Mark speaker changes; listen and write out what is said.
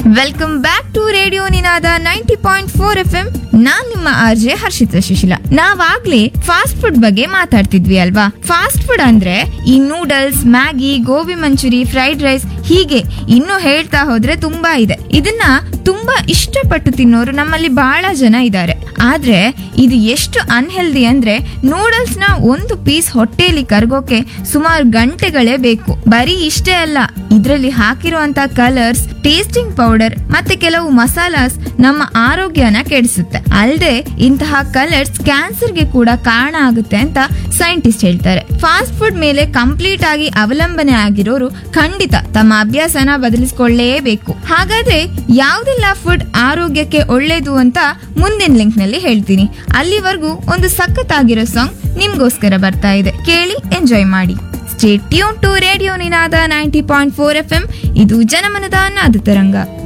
Speaker 1: welcome back to radio Ninaada ninety point four F M ನಾನ್ ನಿಮ್ಮ RJ Harshitha Shishila ನಾವಾಗ್ಲೇ fast food ಬಗ್ಗೆ ಮಾತಾಡ್ತಿದ್ವಿ ಅಲ್ವಾ ಫಾಸ್ಟ್ ಫುಡ್ ಅಂದ್ರೆ ಈ noodles Maggi gobi manchuri fried rice ಹೀಗೆ ಇನ್ನು ಹೇಳ್ತಾ ಹೋದ್ರೆ ತುಂಬಾ ಇದೆ ಇದನ್ನ ತುಂಬಾ ಇಷ್ಟಪಟ್ಟು ತಿನ್ನೋರು ನಮ್ಮಲ್ಲಿ ಬಹಳ ಜನ ಇದ್ದಾರೆ ಆದ್ರೆ ಇದು ಎಷ್ಟು ಅನ್ಹೆಲ್ದಿ ಅಂದ್ರೆ ನೂಡಲ್ಸ್ ನ ಒಂದು ಪೀಸ್ ಹೊಟ್ಟೆಯಲ್ಲಿ ಕರ್ಗೋಕೆ ಸುಮಾರು ಗಂಟೆಗಳೇ ಬೇಕು ಬರೀ ಇಷ್ಟೇ ಅಲ್ಲ ಇದ್ರಲ್ಲಿ ಹಾಕಿರುವಂತ ಕಲರ್ಸ್ ಟೇಸ್ಟಿಂಗ್ ಪೌಡರ್ ಮತ್ತೆ ಕೆಲವು ಮಸಾಲಾಸ್ ನಮ್ಮ ಆರೋಗ್ಯನ ಕೆಡಿಸುತ್ತೆ ಅಲ್ಲದೆ ಇಂತಹ ಕಲರ್ಸ್ ಕ್ಯಾನ್ಸರ್ಗೆ ಕೂಡ ಕಾರಣ ಆಗುತ್ತೆ ಅಂತ ಸೈಂಟಿಸ್ಟ್ ಹೇಳ್ತಾರೆ ಫಾಸ್ಟ್ ಫುಡ್ ಮೇಲೆ ಕಂಪ್ಲೀಟ್ ಆಗಿ ಅವಲಂಬನೆ ಆಗಿರೋರು ಖಂಡಿತ ತಮ್ಮ ಅಭ್ಯಾಸನ ಬದಲಿಸಿಕೊಳ್ಳಲೇಬೇಕು ಹಾಗಾದ್ರೆ ಯಾವ್ದೆಲ್ಲ ಫುಡ್ ಆರೋಗ್ಯಕ್ಕೆ ಒಳ್ಳೇದು ಅಂತ ಮುಂದಿನ ಲಿಂಕ್ ನಲ್ಲಿ ಹೇಳ್ತೀನಿ ಅಲ್ಲಿವರೆಗೂ ಒಂದು ಸಖತ್ತಾಗಿರೋ ಸಾಂಗ್ ನಿಮ್ಗೋಸ್ಕರ ಬರ್ತಾ ಇದೆ ಕೇಳಿ ಎಂಜಾಯ್ ಮಾಡಿ stay tune to radio Ninaada ninety point four F M ಇದು ಜನಮನದ ನಾದ ತರಂಗ